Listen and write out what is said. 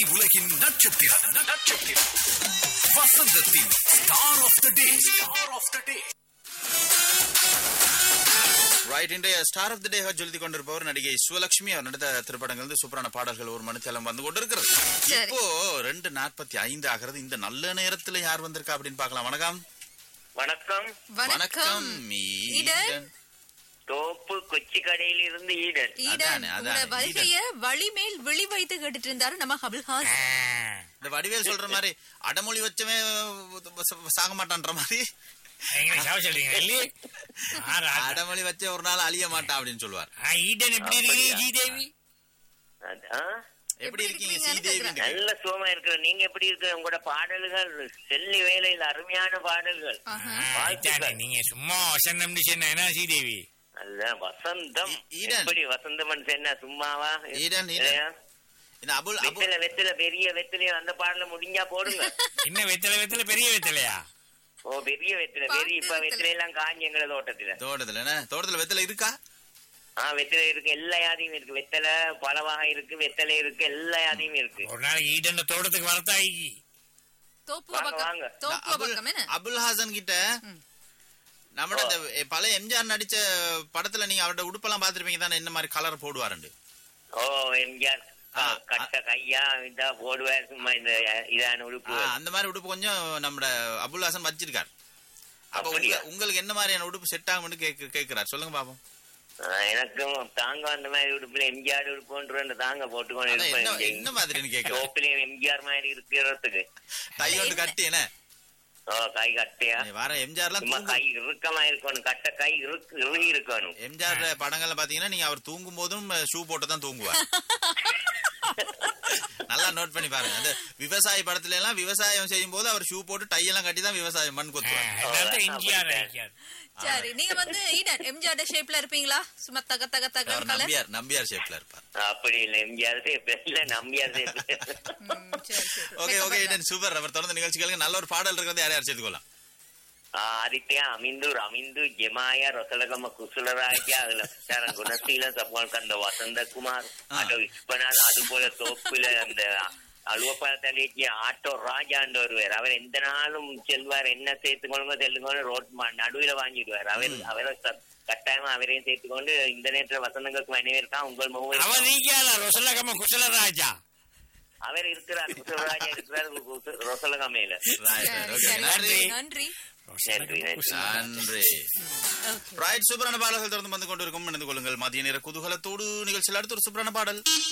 உலகின் நட்சத்திரம் நட்சத்திரம் வசந்தத்தின் star of the day star of the day right இன்றைய ஸ்டார் ஆஃப் தி டே ஜொலித்து கொண்டிருப்பவர் நடிகை சுவலட்சுமி அவர் நடித்த திரைப்படங்கள் வந்து சூப்பரான பாடல்கள் ஒரு மணித்தலம் வந்து கொண்டிருக்கிறது சரி. இப்போ ரெண்டு நாற்பத்தி ஐந்து ஆகிறது இந்த நல்ல நேரத்துல யார் வந்திருக்கா அப்படின்னு பார்க்கலாம் வணக்கம் வணக்கம் வணக்கம் ஈடன். ஈடன். தோப்பு கொச்சி கடையில் இருந்து ஈடன் ஈடன் அதானே, அதானே, உங்களோட வருகைய வழிமேல் விழி வைத்து கேட்டுட்டு இருந்தாரு நம்ம ஹபில்ஹாஸ் இந்த வடிவேல் சொல்ற மாதிரி அடமொழி வச்சவன் சாக மாட்டான்ற மாதிரி எங்களை சாவ சொல்றீங்க இல்லையே ஆ, ரா- அடமொழி வச்ச ஒரு நாள் அழிய மாட்டான் அப்படின்னு சொல்லுவார் ஆ, ஈடன் எப்படி இருக்கீங்க ஸ்ரீதேவி அது- ஆ? எப்படி இருக்கீங்க இருக்கீங்கன்னு ஸ்ரீதேவி நல்ல சுகமா இருக்கிற நீங்க எப்படி இருக்க உங்களோட பாடல்கள் செல்லி வேலையில் அருமையான பாடல்கள் ஆஹா. ஆ, வாழ்த்துக்கள். இதானே, நீங்க சும்மா வசந்தம் சொன்ன என்ன ஸ்ரீதேவி அதுதான் வசந்தம் ஈ- ஈடன். எப்படி வசந்தம் என்ன சும்மாவா ஈடன், ஈடன். இல்லையா? இந்த அபுல் அபுல் வெத்தில வெத்தில பெரிய வெத்திலையும் அந்த பாடல முடிஞ்சா போடுங்க என்ன வெத்தலை வெத்தலை பெரிய வெத்தலையா ஓ பெரிய வெத்தில பாட்டு பெரிய இப்ப வெத்திலை. வெத்தில எல்லாம் காஞ்சி எங்கள தோட்டத்துல தோட்டத்துல என்ன தோட்டத்துல வெத்தலை இருக்கா ஆ வெத்தில இருக்கு எல்லா யாதையும் இருக்கு வெத்தலை பலவாக இருக்கு வெத்தலை இருக்கு எல்லா யாதையும் இருக்கு ஒரு நாளைக்கு ஈடன் தோட்டத்துக்கு வரத்தாயி தோப்புவ வாங்க, பக்கம் வாங்க. தோப்புவ அபுல் பக்கம் என்ன அபுல் ஹாசன் கிட்ட ம். நம்மட இந்த பழைய எம்ஜிஆர் நடிச்ச படத்துல நீங்க அவரோட உடுப்பெல்லாம் பாத்திருப்பீங்க தானே என்ன மாதிரி கலர் போடுவாருண்டு ஓ எம்ஜிஆர் ஆ, கட்ட கையா இதா போடுவார் சும்மா இந்த இதான உடுப்பு ஆ, அந்த மாதிரி உடுப்பு கொஞ்சம் நம்மட அபுல் ஹாசன் வச்சிருக்காரு அப்ப அப்படியா? உங்க- உங்களுக்கு என்ன மாதிரியான உடுப்பு செட் ஆகும்னு கேக்கு கேக்குறாரு சொல்லுங்க பாப்போம் ஆ, எனக்கும் தாங்க அந்த மாதிரி உடுப்புல எம்ஜிஆர் உடுப்புன்ற அந்த தாங்க போட்டுக்கொண்டு அதான் என்ன இருப்பேன் என்ன மாதிரின்னு கேக்குறாரு சோப்பிலையும் எம்ஜிஆர் மாதிரி இருக்கிறதுக்கு தையோண்டு கட்டி என்ன ஓ கை கட்டையா நீ வர எம்ஜிஆர்லாம் சும்மா தூங்கும் கை இறுக்கமா இருக்கணும் கட்ட கை இறுக்கு இறுகி இருக்கணும் எம்ஜிஆர் படங்கள்ல பாத்தீங்கன்னா நீங்க அவர் தூங்கும் போதும் ஷூ போட்டு தான் தூங்குவார் நல்லா நோட் பண்ணி பாருங்க அந்த விவசாய படத்துல எல்லாம் விவசாயம் செய்யும் போது அவர் ஷூ போட்டு டை எல்லாம் கட்டி தான் விவசாயம் மண் கொத்துவார் அதான் எம்ஜிஆர் எம்ஜிஆர் சரி நீங்க வந்து ஈடன் எம்ஜிஆர் ஷேப்ல இருப்பீங்களா சும்மா தக தக தக அவர் கலர் நம்பியார் நம்பியார் ஷேப்ல இருப்பார் அப்படி இல்ல எம்ஜிஆர் சேப்பு இல்ல நம்பியார் சேப்பு சரி சரி ஓகே ஓகே இடன் சூப்பர் அவர் தொடர்ந்து நிகழ்ச்சிகளுக்கு நல்ல ஒரு பாடல் இருக்கிறது யார் யார் சேர்த்துக்கொள்ளலாம் ආදිත්‍ය අමින්දු රමින්දු ජෙමාය රොසලගම කුසලරාජ්‍ය அதுல சரண் குணசீல சப்பால்கந்த வசந்த குமார் ஆ. அது விஸ்வநாத் அது போல தோப்புல அந்த அலுவப்பழத்தலைக்கு ஆட்டோ ராஜாண்டு வருவார் அவர் எந்த நாளும் செல்வார் என்ன சேர்த்துக்கொள்ளுங்க செல்லுங்க ரோட் மா- நடுவுல வாங்கிடுவார் அவர் அவரை ச- கட்டாயமா அவரையும் சேர்த்துக்கொண்டு இந்த நேரத்துல வசந்தங்களுக்கு மனைவிருக்கா உங்கள் முகம் அவன் நீக்கியால ரொசலகம குசலராஜா அவர் இருக்கிறார் குசலராஜா இருக்கிறார் குச- ரொசலகமையில Right, right, okay. சரி, நன்றி நன்றி நன்றி நன்றி நன்றி ஓகே ரைட் சூப்பரான பாடல்கள் தொடர்ந்து வந்து கொண்டிருக்கும் இணைந்து கொள்ளுங்கள் மதிய நேர குதூகலத்தோடு நிகழ்ச்சியில் அடுத்த ஒரு சூப்பரான பாடல்